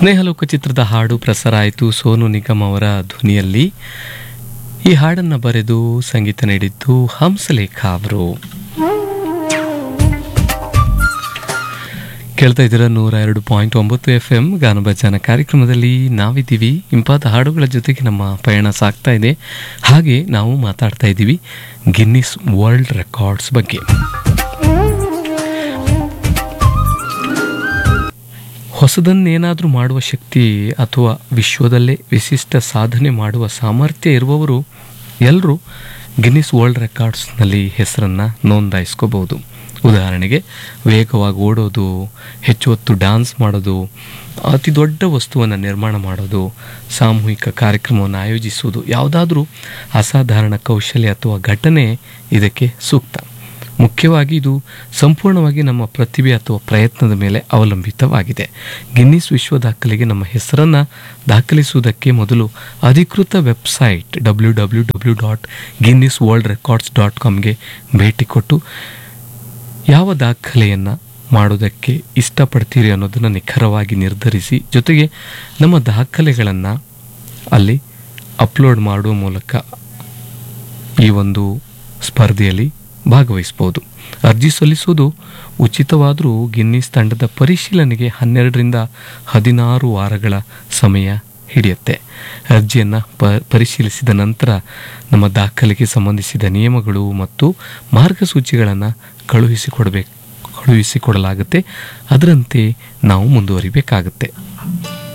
ಸ್ನೇಹಲೋಕ ಚಿತ್ರದ ಹಾಡು ಪ್ರಸಾರ ಆಯಿತು ಸೋನು ನಿಗಮ್ ಅವರ ಧ್ವನಿಯಲ್ಲಿ ಈ ಹಾಡನ್ನು ಬರೆದು ಸಂಗೀತ ನೀಡಿದ್ದು ಹಂಸಲೇಖ ಅವರು ಕೇಳ್ತಾ ಇದ್ದೀರ ನೂರ ಎರಡು ಪಾಯಿಂಟ್ ಒಂಬತ್ತು ಎಫ್ ಎಂ ಗಾನಭಜನ ಕಾರ್ಯಕ್ರಮದಲ್ಲಿ ನಾವಿದ್ದೀವಿ ಇಂಪಾದ ಹಾಡುಗಳ ಜೊತೆಗೆ ನಮ್ಮ ಪಯಣ ಸಾಗ್ತಾ ಇದೆ ಹಾಗೆ ನಾವು ಮಾತಾಡ್ತಾ ಇದ್ದೀವಿ ಗಿನ್ನಿಸ್ ವರ್ಲ್ಡ್ ರೆಕಾರ್ಡ್ಸ್ ಬಗ್ಗೆ ಹೊಸದನ್ನೇನಾದರೂ ಮಾಡುವ ಶಕ್ತಿ ಅಥವಾ ವಿಶ್ವದಲ್ಲೇ ವಿಶಿಷ್ಟ ಸಾಧನೆ ಮಾಡುವ ಸಾಮರ್ಥ್ಯ ಇರುವವರು ಎಲ್ಲರೂ ಗಿನ್ನಿಸ್ ವರ್ಲ್ಡ್ ರೆಕಾರ್ಡ್ಸ್ನಲ್ಲಿ ಹೆಸರನ್ನು ನೋಂದಾಯಿಸ್ಕೋಬಹುದು ಉದಾಹರಣೆಗೆ ವೇಗವಾಗಿ ಓಡೋದು ಹೆಚ್ಚು ಹೊತ್ತು ಡ್ಯಾನ್ಸ್ ಮಾಡೋದು ಅತಿ ದೊಡ್ಡ ವಸ್ತುವನ್ನು ನಿರ್ಮಾಣ ಮಾಡೋದು ಸಾಮೂಹಿಕ ಕಾರ್ಯಕ್ರಮವನ್ನು ಆಯೋಜಿಸುವುದು ಯಾವುದಾದ್ರೂ ಅಸಾಧಾರಣ ಕೌಶಲ್ಯ ಅಥವಾ ಘಟನೆ ಇದಕ್ಕೆ ಸೂಕ್ತ ಮುಖ್ಯವಾಗಿ ಇದು ಸಂಪೂರ್ಣವಾಗಿ ನಮ್ಮ ಪ್ರತಿಭೆ ಅಥವಾ ಪ್ರಯತ್ನದ ಮೇಲೆ ಅವಲಂಬಿತವಾಗಿದೆ ಗಿನ್ನಿಸ್ ವಿಶ್ವ ದಾಖಲೆಗೆ ನಮ್ಮ ಹೆಸರನ್ನು ದಾಖಲಿಸುವುದಕ್ಕೆ ಮೊದಲು ಅಧಿಕೃತ website W W W dot Guinness world records dot ಕಾಮ್ಗೆ ಭೇಟಿ ಕೊಟ್ಟು ಯಾವ ದಾಖಲೆಯನ್ನು ಮಾಡೋದಕ್ಕೆ ಇಷ್ಟಪಡ್ತೀರಿ ಅನ್ನೋದನ್ನು ನಿಖರವಾಗಿ ನಿರ್ಧರಿಸಿ ಜೊತೆಗೆ ನಮ್ಮ ದಾಖಲೆಗಳನ್ನು ಅಲ್ಲಿ ಅಪ್ಲೋಡ್ ಮಾಡುವ ಮೂಲಕ ಈ ಒಂದು ಸ್ಪರ್ಧೆಯಲ್ಲಿ ಭಾಗವಹಿಸಬಹುದು ಅರ್ಜಿ ಸಲ್ಲಿಸುವುದು ಉಚಿತವಾದರೂ ಗಿನ್ನಿಸ್ ತಂಡದ ಪರಿಶೀಲನೆಗೆ ಹನ್ನೆರಡರಿಂದ ಹದಿನಾರು ವಾರಗಳ ಸಮಯ ಹಿಡಿಯುತ್ತೆ ಅರ್ಜಿಯನ್ನು ಪ ಪರಿಶೀಲಿಸಿದ ನಂತರ ನಮ್ಮ ದಾಖಲೆಗೆ ಸಂಬಂಧಿಸಿದ ನಿಯಮಗಳು ಮತ್ತು ಮಾರ್ಗಸೂಚಿಗಳನ್ನು ಕಳುಹಿಸಿಕೊಡಬೇಕು ಕಳುಹಿಸಿಕೊಡಲಾಗುತ್ತೆ ಅದರಂತೆ ನಾವು ಮುಂದುವರಿಬೇಕಾಗುತ್ತೆ